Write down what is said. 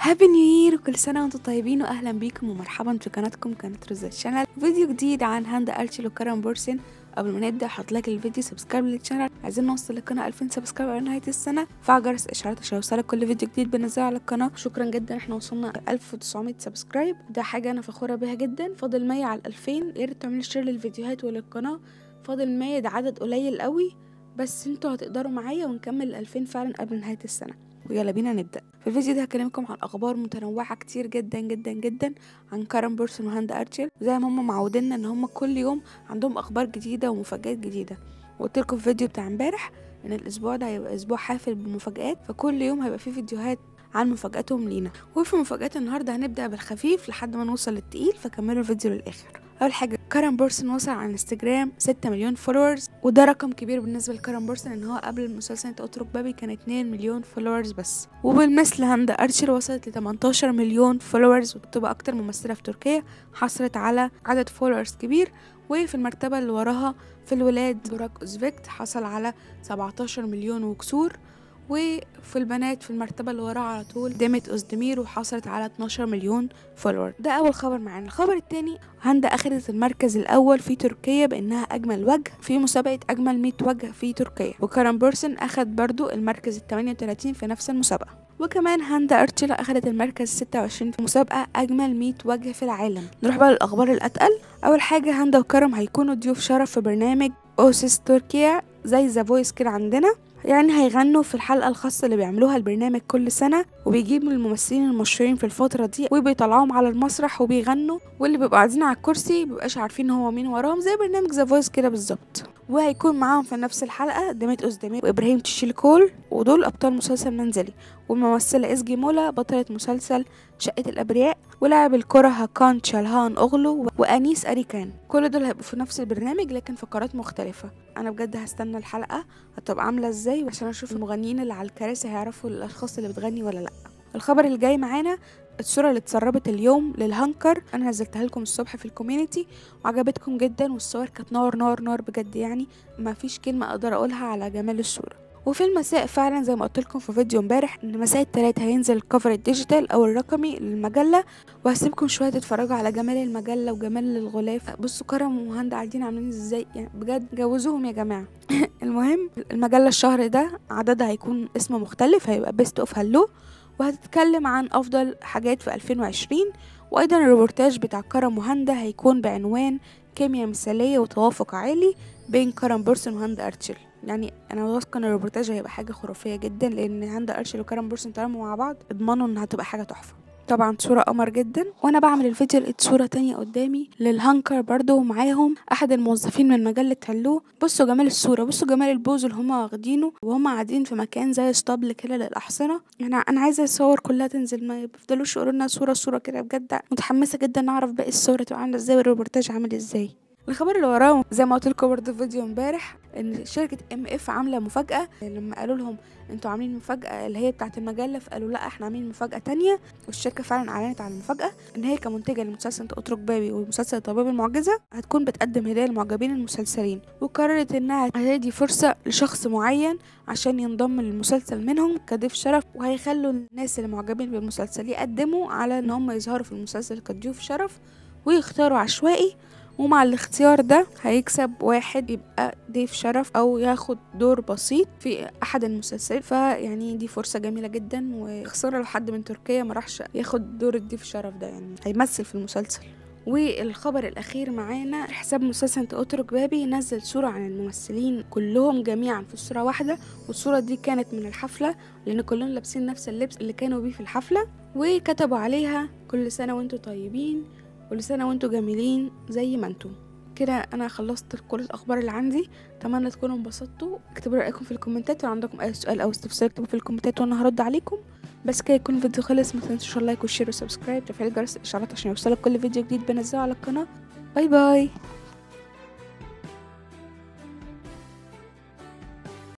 هابي نيو يير وكل سنة وانتم طيبين واهلا بيكم ومرحبا في قناتكم قناة روزا شانل فيديو جديد عن هاند ارشل وكرم بورسن قبل ما نبدا حط لايك للفيديو سبسكرايب للشانل عايزين نوصل للقناة 2000 سبسكرايب قبل نهاية السنة فعل جرس الاشعارات عشان يوصلك كل فيديو جديد بنزله على القناة شكرا جدا احنا وصلنا 1900 سبسكرايب ده حاجة انا فخورة بيها جدا فاضل 100 على 2000 يا ريت تعملوا شير للفيديوهات وللقناة فاضل 100 ده عدد قليل قوي بس انتوا هتقدروا معايا ونكمل ال 2000 فعلا قبل نهاية السنة ويلا بينا نبدأ في الفيديو ده هكلمكم عن أخبار متنوعة كتير جدا جدا جدا عن كارم بورسون وهاند أرشل زي ما هم معودينا إن هم كل يوم عندهم أخبار جديدة ومفاجآت جديدة وقلت لكم في الفيديو بتاع امبارح إن الأسبوع ده هيبقى أسبوع حافل بالمفاجآت فكل يوم هيبقى فيه فيديوهات عن مفاجاتهم لينا وفي مفاجآت النهاردة هنبدأ بالخفيف لحد ما نوصل للتقيل فكملوا الفيديو للآخر أول حاجة كارم بورسون وصل على انستجرام 6 مليون فولورز وده رقم كبير بالنسبة لكارم بورسون ان هو قبل المسلسل انت اترك بابي كان 2 مليون فولورز بس وبالمثل هاندا ارشر وصلت ل 18 مليون فولورز وتبقى اكتر ممثلة في تركيا حصلت على عدد فولورز كبير وفي المرتبة اللي وراها في الولاد براك اوزفيكت حصل على 17 مليون وكسور وفي البنات في المرتبة اللي وراها على طول ديمت أوزدمير وحصلت على 12 مليون فولور ده أول خبر معانا الخبر التاني هاندا أخدت المركز الأول في تركيا بأنها أجمل وجه في مسابقة أجمل 100 وجه في تركيا وكارم بورسن أخد برضو المركز ال 38 في نفس المسابقة وكمان هاندا أرتشلا أخدت المركز 26 في مسابقة أجمل 100 وجه في العالم نروح بقى للأخبار الأتقل أول حاجة هاندا وكرم هيكونوا ضيوف شرف في برنامج أوسيس تركيا زي ذا فويس كده عندنا يعني هيغنوا في الحلقة الخاصة اللي بيعملوها البرنامج كل سنة وبيجيبوا الممثلين المشهورين في الفترة دي وبيطلعوهم على المسرح وبيغنوا واللي بيبقوا قاعدين على الكرسي مبيبقاش عارفين هو مين وراهم زي برنامج ذا فويس كده بالظبط وهيكون معاهم في نفس الحلقة ديميت أوزدمير وإبراهيم تشيلكول ودول أبطال مسلسل منزلي والممثلة إزجي مولا بطلة مسلسل شقة الأبرياء ولاعب الكرة هاكان تشالهان أغلو وأنيس أريكان كل دول هيبقوا في نفس البرنامج لكن فقرات مختلفة أنا بجد هستنى الحلقة هتبقى عاملة إزاي عشان أشوف المغنيين اللي على الكراسي هيعرفوا الأشخاص اللي بتغني ولا لأ الخبر اللي جاي معانا الصورة اللي اتسربت اليوم للهانكر انا نزلتها لكم الصبح في الكوميونتي وعجبتكم جدا والصور كانت نار نار نار بجد يعني ما فيش كلمة اقدر اقولها على جمال الصورة وفي المساء فعلا زي ما قلت لكم في فيديو امبارح ان مساء التلات هينزل الكفر الديجيتال او الرقمي للمجله وهسيبكم شويه تتفرجوا على جمال المجله وجمال الغلاف بصوا كرم وهند قاعدين عاملين ازاي يعني بجد جوزوهم يا جماعه المهم المجله الشهر ده عددها هيكون اسم مختلف هيبقى بيست اوف هالو وهتتكلم عن افضل حاجات في 2020 وايضا الريبورتاج بتاع كرم وهند هيكون بعنوان كيمياء مثاليه وتوافق عالي بين كرم بورسون وهند ارتشل يعني انا واثقه ان الريبورتاج هيبقى حاجه خرافيه جدا لان هند ارشل وكرم بورسون طالما مع بعض اضمنوا انها تبقى حاجه تحفه طبعا صورة قمر جدا وانا بعمل الفيديو لقيت صورة تانية قدامي للهانكر برضو ومعاهم احد الموظفين من مجلة هلو بصوا جمال الصورة بصوا جمال البوز اللي هما واخدينه وهما قاعدين في مكان زي اسطبل كده للاحصنة انا انا عايزة الصور كلها تنزل ما يفضلوش يقولوا لنا صورة صورة كده بجد متحمسة جدا اعرف باقي الصورة تبقى عاملة ازاي والريبورتاج عامل ازاي الخبر اللي وراه زي ما قلت لكم برضه في فيديو امبارح ان شركه ام اف عامله مفاجاه لما قالوا لهم انتوا عاملين مفاجاه اللي هي بتاعه المجله فقالوا لا احنا عاملين مفاجاه تانية والشركه فعلا اعلنت عن المفاجاه ان هي كمنتجه لمسلسل انت اترك بابي ومسلسل طبيب المعجزه هتكون بتقدم هدايا لمعجبين المسلسلين وقررت انها هتدي فرصه لشخص معين عشان ينضم للمسلسل منهم كضيف شرف وهيخلوا الناس اللي معجبين بالمسلسل يقدموا على ان هم يظهروا في المسلسل كضيوف شرف ويختاروا عشوائي ومع الاختيار ده هيكسب واحد يبقى ضيف شرف او ياخد دور بسيط في احد المسلسلات فيعني دي فرصه جميله جدا وخساره لو حد من تركيا ما راحش ياخد دور الضيف شرف ده يعني هيمثل في المسلسل والخبر الاخير معانا حساب مسلسل انت اترك بابي نزل صوره عن الممثلين كلهم جميعا في صوره واحده والصوره دي كانت من الحفله لان كلهم لابسين نفس اللبس اللي كانوا بيه في الحفله وكتبوا عليها كل سنه وانتم طيبين كل سنة وانتوا جميلين زي ما انتوا كده انا خلصت كل الاخبار اللي عندي اتمنى تكونوا انبسطتوا اكتبوا رايكم في الكومنتات لو عندكم اي سؤال او استفسار اكتبوا في الكومنتات وانا هرد عليكم بس كده يكون الفيديو خلص ما تنسوش اللايك والشير والسبسكرايب وتفعيل جرس الاشعارات عشان يوصلك كل فيديو جديد بنزله على القناه باي باي